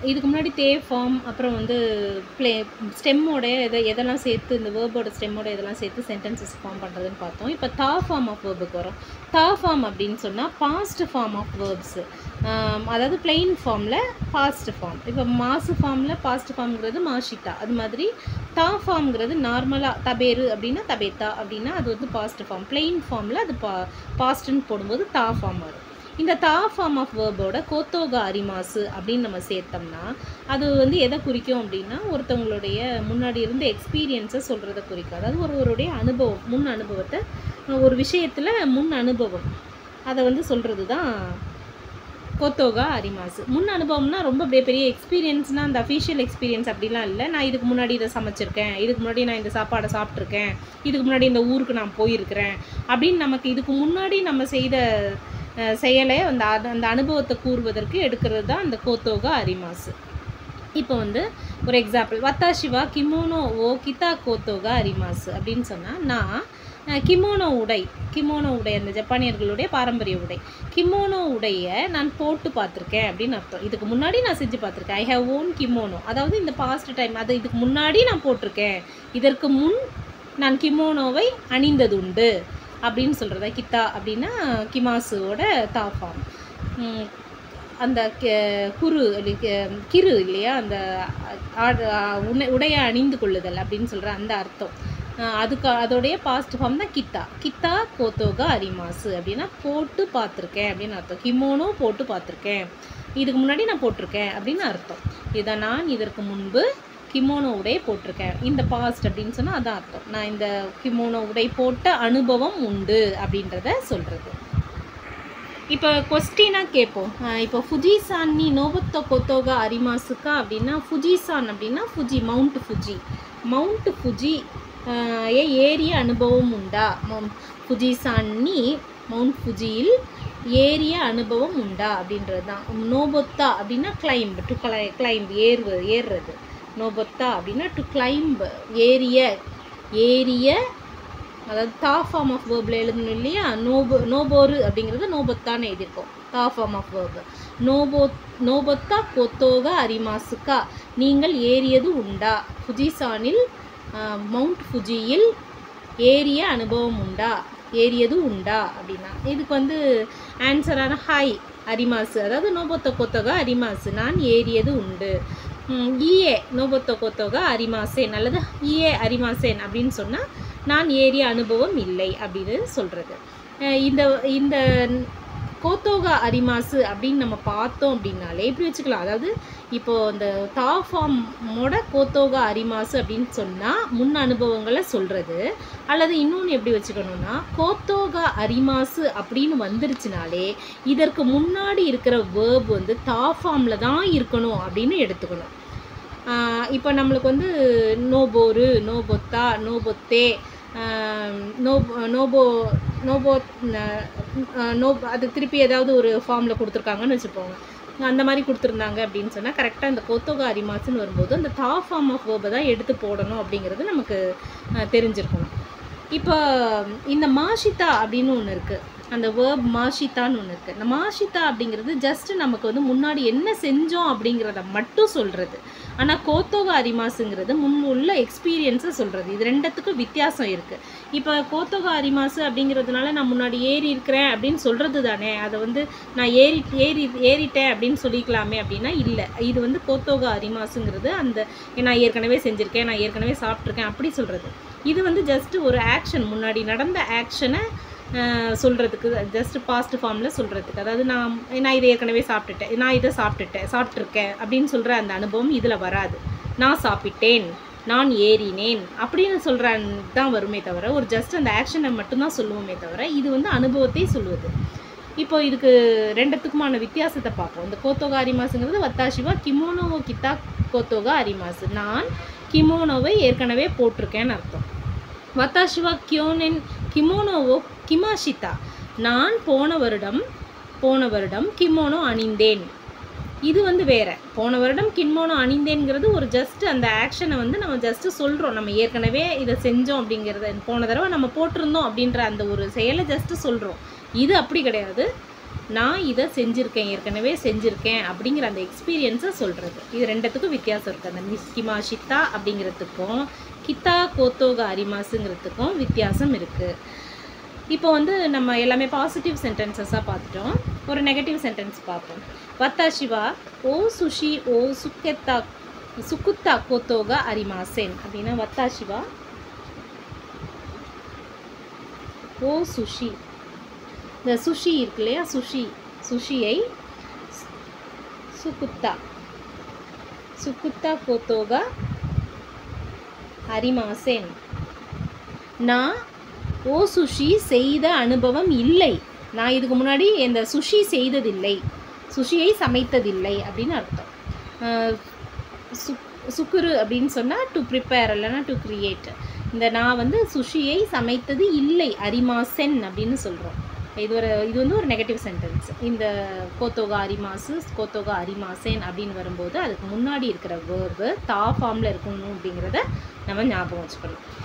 இதுக்கு முன்னாடி they form அப்புறம் வந்து ப்ளே ஸ்டெம்மோட எதை எதெல்லாம் சேர்த்து இந்த வேர்போட ஸ்டெம்மோட இதெல்லாம் சேர்த்து சென்டென்சஸ் ஃபார்ம் பண்ணுறதுன்னு பார்த்தோம் இப்போ தா ஃபார்ம் ஆஃப் வேர்புக்கு வரும் தா ஃபார்ம் அப்படின்னு சொன்னால் பாஸ்ட் ஃபார்ம் ஆஃப் வேர்ப்ஸு அதாவது பிளெயின் ஃபார்மில் பாஸ்ட் ஃபார்ம் இப்போ மாசு ஃபார்மில் பாஸ்ட் ஃபார்ம்ங்கிறது மாஷிதா அது மாதிரி தா ஃபார்ம்ங்கிறது நார்மலாக தபேரு அப்படின்னா தபேத்தா அப்படின்னா அது வந்து பாஸ்ட் ஃபார்ம் பிளெயின் ஃபார்மில் அது பா பாஸ்ட்டுன்னு போடும்போது தா ஃபார்ம் வரும் இந்த தா ஃபார்ம் ஆஃப் வேர்போட கோத்தோகா அரிமாசு அப்படின்னு நம்ம சேர்த்தோம்னா அது வந்து எதை குறிக்கும் அப்படின்னா ஒருத்தவங்களுடைய முன்னாடி இருந்த எக்ஸ்பீரியன்ஸை சொல்கிறத குறிக்கும் அதாவது ஒருவருடைய அனுபவம் முன் அனுபவத்தை ஒரு விஷயத்தில் முன் அனுபவம் அதை வந்து சொல்கிறது தான் கோத்தோகா அரிமாசு முன் அனுபவம்னா ரொம்ப பெரிய பெரிய எக்ஸ்பீரியன்ஸ்னால் அந்த அஃபீஷியல் எக்ஸ்பீரியன்ஸ் அப்படிலாம் இல்லை நான் இதுக்கு முன்னாடி இதை சமைச்சிருக்கேன் இதுக்கு முன்னாடி நான் இந்த சாப்பாடை சாப்பிட்ருக்கேன் இதுக்கு முன்னாடி இந்த ஊருக்கு நான் போயிருக்கிறேன் அப்படின்னு நமக்கு இதுக்கு முன்னாடி நம்ம செய்த அஹ், செயலை அந்த அத- அந்த அனுபவத்தை கூறுவதற்கு எடுக்கிறது தான் அந்த கோத்தோகா அரிமாசு இப்போ வந்து ஒரு எக்ஸாம்பிள் வத்தாஷிவா கிமோனோ ஓ கிதா கோத்தோகா அரிமாசு அப்படின்னு சொன்னால் நான் அஹ், கிமோனோ உடை கிமோனோ உடை அந்த ஜப்பானியர்களுடைய பாரம்பரிய உடை கிமோனோ உடைய நான் போட்டு பார்த்துருக்கேன் அப்படின்னு அர்த்தம் இதுக்கு முன்னாடி நான் செஞ்சு பார்த்துருக்கேன் ஐ ஹவ் ஓன் கிமோனோ அதாவது இந்த பாஸ்ட் டைம் அது இதுக்கு முன்னாடி நான் போட்டிருக்கேன் இதற்கு முன் நான் கிமோனோவை அணிந்ததுண்டு அப்படின்னு சொல்கிறத கித்தா அப்படின்னா கிமாசுவோட தாஃபாம் உம், அந்த கெ- குரு இல்ல- கெ- கிரு இல்லையா அந்த ஆடு- ஆ- உன்னை- உடைய அணிந்து கொள்ளுதல் அப்படின்னு சொல்கிற அந்த அர்த்தம் அஹ் அதுக்கு அதோடைய பாஸ்ட் ஃபார்ம் தான் கித்தா கித்தா கோத்தோகா அரிமாசு அப்படின்னா போட்டு பார்த்துருக்கேன் அப்படின்னு அர்த்தம் கிமோனோ போட்டு பார்த்துருக்கேன் இதுக்கு முன்னாடி நான் போட்டிருக்கேன் அப்படின்னு அர்த்தம் இதை நான் இதற்கு முன்பு கிமோனோ உடை போட்டிருக்கேன் இந்த பாஸ்ட் அப்படின்னு சொன்னால் அதான் அர்த்தம் நான் இந்த கிமோனோ உடை போட்ட அனுபவம் உண்டு அப்படின்றத சொல்கிறது இப்போ கொஸ்டினாக கேட்போம் அஹ் இப்போ ஃபுஜிசான் நீ நோபத்தோ கொத்தோகா அரிமாசுக்கா அப்படின்னா ஃபுஜிசான் அப்படின்னா Fuji mount Fuji mount Fuji அஹ் ஏ ஏறிய அனுபவம் உண்டா மவுண்ட் ஃபுஜிசான் நீ மவுண்ட் ஃபுஜியில் ஏறிய அனுபவம் உண்டா அப்படின்றது தான் நோபொத்தா அப்படின்னா கிளைம்ப் டு கிளை கிளைம்ப் ஏறுவது ஏறுறது நோபொத்தா அப்படின்னா டு கிளைம்ப் ஏறிய ஏறிய அதாவது தா ஃபார்ம் ஆஃப் வேர்பில் எழுதணும் இல்லையா நோபோ நோபோரு அப்படிங்கிறது நோபொத்தான்னு எழுதியிருக்கோம் தா ஃபார்ம் ஆஃப் வேர்பு நோபோ நோபொத்தா கொத்தோகா அரிமாசுக்கா நீங்கள் ஏறியது உண்டா ஃபுஜிசானில் ஆஹ், மவுண்ட் ஃபுஜியில் ஏறிய அனுபவம் உண்டா ஏறியது உண்டா அப்படின்னா இதுக்கு வந்து ஆன்சரான ஹாய் அரிமாசு அதாவது நோபொத்த கொத்தோகா அரிமாசு நான் ஏறியது உண்டு ம், ஈயே நோபொத்த கொத்தோகா அரிமாசேன் அல்லது ஈயே அரிமாசேன் அப்படின்னு சொன்னால் நான் ஏறிய அனுபவம் இல்லை அப்படின்னு சொல்கிறது இந்த இந்த கோத்தோகா அரிமாசு அப்படின்னு நம்ம பார்த்தோம் அப்படின்னாலே இப்படி வச்சுக்கலாம் அதாவது இப்போது இந்த தா ஃபார்மோட கோத்தோகா அரிமாசு அப்படின்னு சொன்னால் முன் அனுபவங்களை சொல்கிறது அல்லது இன்னொன்று எப்படி வச்சுக்கணும்னா கோத்தோகா அரிமாசு அப்படின்னு வந்துருச்சுனாலே இதற்கு முன்னாடி இருக்கிற வேர்ப் வந்து தா ஃபார்மில் தான் இருக்கணும் அப்படின்னு எடுத்துக்கணும் இப்போ நம்மளுக்கு வந்து நோபோரு நோபொத்தா நோபொத்தே ஆஹ் நோ நோபோ நோபோ ந- நோ அது திருப்பி ஏதாவது ஒரு ஃபார்மில் கொடுத்துருக்காங்கன்னு வச்சுப்போங்க அந்த மாதிரி கொடுத்துருந்தாங்க அப்படின்னு சொன்னால் கரெக்டாக இந்த கொத்தோகா அரிமாசுன்னு வரும்போது அந்த தா ஃபார்ம் ஆஃப் வேர்பை தான் எடுத்து போடணும் அப்படிங்கிறது நமக்கு ஆஹ் தெரிஞ்சிருக்கணும் இப்போ இந்த மாஷிதா அப்படின்னு ஒன்று இருக்குது அந்த வேர்ப் மாஷிதான்னு ஒன்று இருக்குது இந்த மாஷிதா அப்படிங்கிறது ஜஸ்ட் நமக்கு வந்து முன்னாடி என்ன செஞ்சோம் அப்படிங்கிறத மட்டும் சொல்கிறது ஆனால் கோத்தோகா அரிமாசுங்கிறது முன் உள்ள எக்ஸ்பீரியன்ஸை சொல்கிறது இது ரெண்டுத்துக்கும் வித்தியாசம் இருக்குது இப்போ கோத்தோகா அரிமாசு அப்படிங்கிறதுனால நான் முன்னாடி ஏறி இருக்கிறேன் அப்படின்னு சொல்கிறது தானே அதை வந்து நான் ஏறி ஏறி ஏறிட்டேன் அப்படின்னு சொல்லிக்கலாமே அப்படின்னா இல்லை இது வந்து கோத்தோகா அரிமாசுங்கிறது அந்த நான் ஏற்கனவே செஞ்சுருக்கேன் நான் ஏற்கனவே சாப்பிட்ருக்கேன் அப்படி சொல்கிறது இது வந்து ஜஸ்ட் ஒரு ஆக்ஷன் முன்னாடி நடந்த ஆக்ஷனை சொல்கிறதுக்கு ஜஸ்ட் பாஸ்ட் ஃபார்மில் சொல்கிறதுக்கு அதாவது நான் நான் இதை ஏற்கனவே சாப்பிட்டுட்டேன் நான் இதை சாப்பிட்டுட்டேன் சாப்பிட்ருக்கேன் அப்படின்னு சொல்கிற அந்த அனுபவம் இதில் வராது நான் சாப்பிட்டேன் நான் ஏறினேன் அப்படின்னு சொல்கிற தான் வருமே தவிர ஒரு ஜஸ்ட் அந்த ஆக்ஷனை மட்டும்தான் சொல்லுவோமே தவிர இது வந்து அனுபவத்தை சொல்லுவது இப்போ இதுக்கு ரெண்டுத்துக்குமான வித்தியாசத்தை பார்ப்போம் இந்த கோத்தோகா அரிமாசுங்கிறது வத்தாஷிவா கிமோனோவோ கித்தா கோத்தோகா அரிமாசு நான் கிமோனோவை ஏற்கனவே போட்டிருக்கேன்னு அர்த்தம் வத்தாஷிவா கியோனென் கிமோனோவோ கிமாஷிதா நான் போன வருடம் போன வருடம் கிமோனோ அணிந்தேன் இது வந்து வேற போன வருடம் கிமோனோ அணிந்தேங்கிறது ஒரு ஜஸ்ட் அந்த ஆக்ஷனை வந்து நம்ம ஜஸ்ட் சொல்கிறோம் நம்ம ஏற்கனவே இதை செஞ்சோம் அப்படிங்கிறத போன தடவை நம்ம போட்டிருந்தோம் அப்படின்ற அந்த ஒரு செயலை ஜஸ்ட் சொல்கிறோம் இது அப்படி கிடையாது நான் இதை செஞ்சுருக்கேன் ஏற்கனவே செஞ்சுருக்கேன் அப்படிங்கிற அந்த எக்ஸ்பீரியன்ஸை சொல்கிறது இது ரெண்டுத்துக்கும் வித்தியாசம் இருக்குது அந்த மிஸ்கிமா ஷித்தா அப்படிங்கிறதுக்கும் கித்தா கோத்தோக அரிமாஸுங்கிறதுக்கும் வித்தியாசம் இருக்குது இப்போ வந்து நம்ம எல்லாமே பாசிட்டிவ் சென்டென்சஸாக பார்த்துட்டோம் ஒரு நெகட்டிவ் சென்டென்ஸ் பார்ப்போம் வத்தாஷிவா ஓ சுஷி ஓ சுக்கெத்தா சுக்குத்தா கோத்தோக அரிமாசென் அப்படின்னா வத்தாஷிவா ஓ சுஷி இந்த சுஷி இருக்கு இல்லையா சுஷி சுஷியை சுக்குத்தா சுக்குத்தா கோத்தோகா அரிமாசேன் நான் ஓ சுஷி செய்த அனுபவம் இல்லை நான் இதுக்கு முன்னாடி இந்த சுஷி செய்ததில்லை சுஷியை சமைத்ததில்லை அப்படின்னு அர்த்தம் அஹ் சுக் சுக்குரு அப்படின்னு சொன்னால் டு ப்ரிப்பேர் இல்லைன்னா டு கிரியேட் இந்த நான் வந்து சுஷியை சமைத்தது இல்லை அரிமாசென் அப்படின்னு சொல்கிறோம் இது ஒரு இது வந்து ஒரு நெகட்டிவ் சென்டென்ஸ் இந்த கோத்தோகா அரிமாசு கோத்தோகா அரிமாசேன் அப்படின்னு வரும்போது அதுக்கு முன்னாடி இருக்கிற வேர்பு தா ஃபார்மில் இருக்கணும் அப்படிங்கிறத நம்ம ஞாபகம் வச்சுக்கணும்